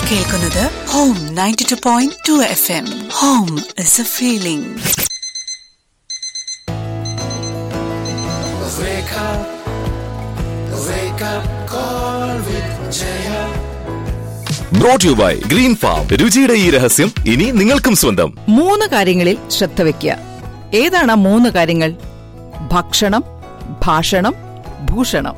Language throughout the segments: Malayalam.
കേൾക്കുന്നത് home ninety two point two FM home is a എ ഫീലിംഗ് Wake up, wake up, call with Jaya. Brought you by green farm രുചിയുടെ ഈ രഹസ്യം ഇനി നിങ്ങൾക്കും സ്വന്തം മൂന്ന് കാര്യങ്ങളിൽ ശ്രദ്ധ വെക്കുക ഏതാണ് ആ മൂന്ന് കാര്യങ്ങൾ ഭക്ഷണം ഭാഷണം ഭൂഷണം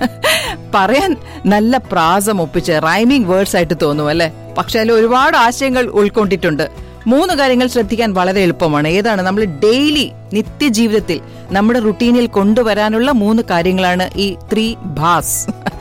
പറയാൻ നല്ല പ്രാസം ഒപ്പിച്ച് റൈമിംഗ് വേർഡ്സ് ആയിട്ട് തോന്നും അല്ലെ പക്ഷെ അതിൽ ഒരുപാട് ആശയങ്ങൾ ഉൾക്കൊണ്ടിട്ടുണ്ട് മൂന്ന് കാര്യങ്ങൾ ശ്രദ്ധിക്കാൻ വളരെ എളുപ്പമാണ് ഏതാണ് നമ്മൾ ഡെയിലി നിത്യജീവിതത്തിൽ നമ്മുടെ റുട്ടീനിൽ കൊണ്ടുവരാനുള്ള മൂന്ന് കാര്യങ്ങളാണ് ഈ ത്രീ ഭാസ്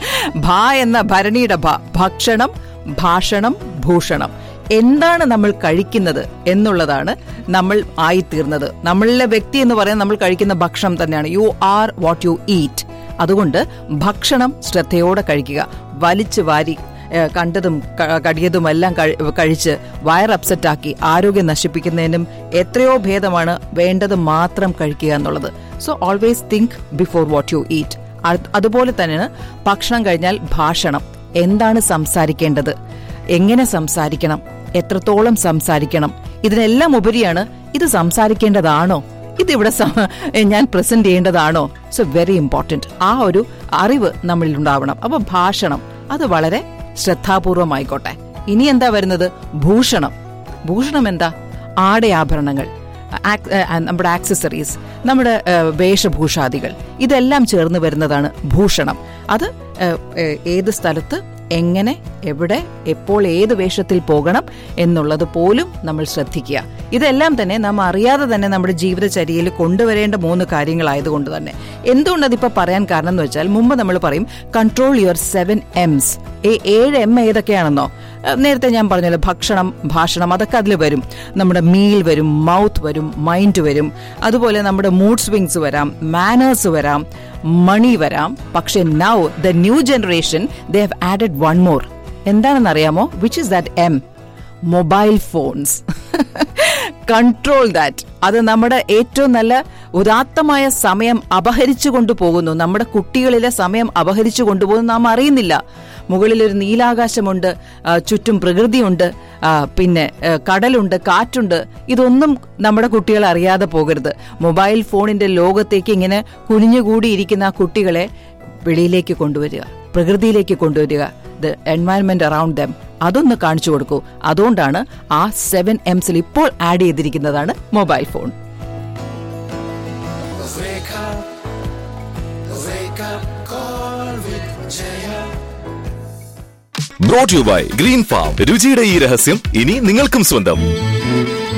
ഭ എന്ന ഭരണിയുടെ ഭ ഭക്ഷണം ഭാഷണം ഭൂഷണം എന്താണ് നമ്മൾ കഴിക്കുന്നത് എന്നുള്ളതാണ് നമ്മൾ ആയിത്തീർന്നത് നമ്മളിലെ വ്യക്തി എന്ന് പറയുന്നത് നമ്മൾ കഴിക്കുന്ന ഭക്ഷണം തന്നെയാണ് you are what you eat അതുകൊണ്ട് ഭക്ഷണം ശ്രദ്ധയോടെ കഴിക്കുക വലിച്ചു വാരി ഏഹ്, കണ്ടതും ക- കടിയതുമെല്ലാം കഴി- കഴിച്ച് വയർ അപ്സെറ്റ് ആക്കി ആരോഗ്യം നശിപ്പിക്കുന്നതിനും എത്രയോ ഭേദമാണ് വേണ്ടത് മാത്രം കഴിക്കുക എന്നുള്ളത് so always think before what you eat അതുപോലെ തന്നെയാണ് ഭക്ഷണം കഴിഞ്ഞാൽ ഭാഷണം എന്താണ് സംസാരിക്കേണ്ടത് എങ്ങനെ സംസാരിക്കണം എത്രത്തോളം സംസാരിക്കണം ഇതിനെല്ലാം ഉപരിയാണ് ഇത് സംസാരിക്കേണ്ടതാണോ ഇതിവിടെ സ- ഞാൻ പ്രസന്റ് ചെയ്യേണ്ടതാണോ സോ വെരി ഇമ്പോർട്ടന്റ് ആ ഒരു അറിവ് നമ്മളിൽ ഉണ്ടാവണം അപ്പൊ ഭാഷണം അത് വളരെ ശ്രദ്ധാപൂർവമായിക്കോട്ടെ ഇനി എന്താ വരുന്നത് ഭൂഷണം ഭൂഷണം എന്താ ആടയാഭരണങ്ങൾ ആക്- ഏ, നമ്മുടെ ആക്സസറീസ് നമ്മുടെ ഏ, വേഷഭൂഷാദികൾ ഇതെല്ലാം ചേർന്ന് വരുന്നതാണ് ഭൂഷണം അത് ഏ, ഏ, ഏത് സ്ഥലത്ത് എങ്ങനെ എവിടെ എപ്പോൾ ഏത് വേഷത്തിൽ പോകണം എന്നുള്ളത് പോലും നമ്മൾ ശ്രദ്ധിക്കുക ഇതെല്ലാം തന്നെ നാം അറിയാതെ തന്നെ നമ്മുടെ ജീവിതചര്യയിൽ കൊണ്ടുവരേണ്ട മൂന്ന് കാര്യങ്ങളായതുകൊണ്ട് തന്നെ എന്തുകൊണ്ട് അതിപ്പോ പറയാൻ കാരണം എന്ന് വെച്ചാൽ മുമ്പ് നമ്മൾ പറയും കൺട്രോൾ യുവർ സെവൻ എംസ് ഏഴ് എം ഏതൊക്കെയാണെന്നോ ഏഹ് നേരത്തെ ഞാൻ പറഞ്ഞല്ലോ ഭക്ഷണം ഭാഷണം അതൊക്കെ അതിൽ വരും നമ്മുടെ മീൽ വരും മൗത്ത് വരും മൈൻഡ് വരും അതുപോലെ നമ്മുടെ മൂഡ് സ്വിങ്സ് വരാം മാനേഴ്സ് വരാം മണി വരാം പക്ഷെ now the new generation they have added one more എന്താണെന്ന് അറിയാമോ which is that M mobile phones control that അത് നമ്മുടെ ഏറ്റവും നല്ല ഉദാത്തമായ സമയം അപഹരിച്ചു കൊണ്ടുപോകുന്നു നമ്മുടെ കുട്ടികളിലെ സമയം അപഹരിച്ചു കൊണ്ടുപോകുന്നു നാം അറിയുന്നില്ല മുകളിൽ ഒരു നീലാകാശമുണ്ട് ആ, ചുറ്റും പ്രകൃതിയുണ്ട് ആ, പിന്നെ ആ, കടലുണ്ട് കാറ്റുണ്ട് ഇതൊന്നും നമ്മുടെ കുട്ടികൾ അറിയാതെ പോകരുത് മൊബൈൽ ഫോണിന്റെ ലോകത്തേക്ക് ഇങ്ങനെ കുനിഞ്ഞുകൂടിയിരിക്കുന്ന ആ കുട്ടികളെ വെളിയിലേക്ക് കൊണ്ടുവരിക പ്രകൃതിയിലേക്ക് കൊണ്ടുവരിക ദ എൻവയൺമെന്റ് അറൌണ്ട് ദം അതൊന്ന് കാണിച്ചു കൊടുക്കൂ അതുകൊണ്ടാണ് ആ സെവൻ എംസിൽ ഇപ്പോൾ ആഡ് ചെയ്തിരിക്കുന്നതാണ് mobile phone Wake up, wake up, call with Jaya. Brought you by green farm രുചിയുടെ ഈ രഹസ്യം ഇനി നിങ്ങൾക്കും സ്വന്തം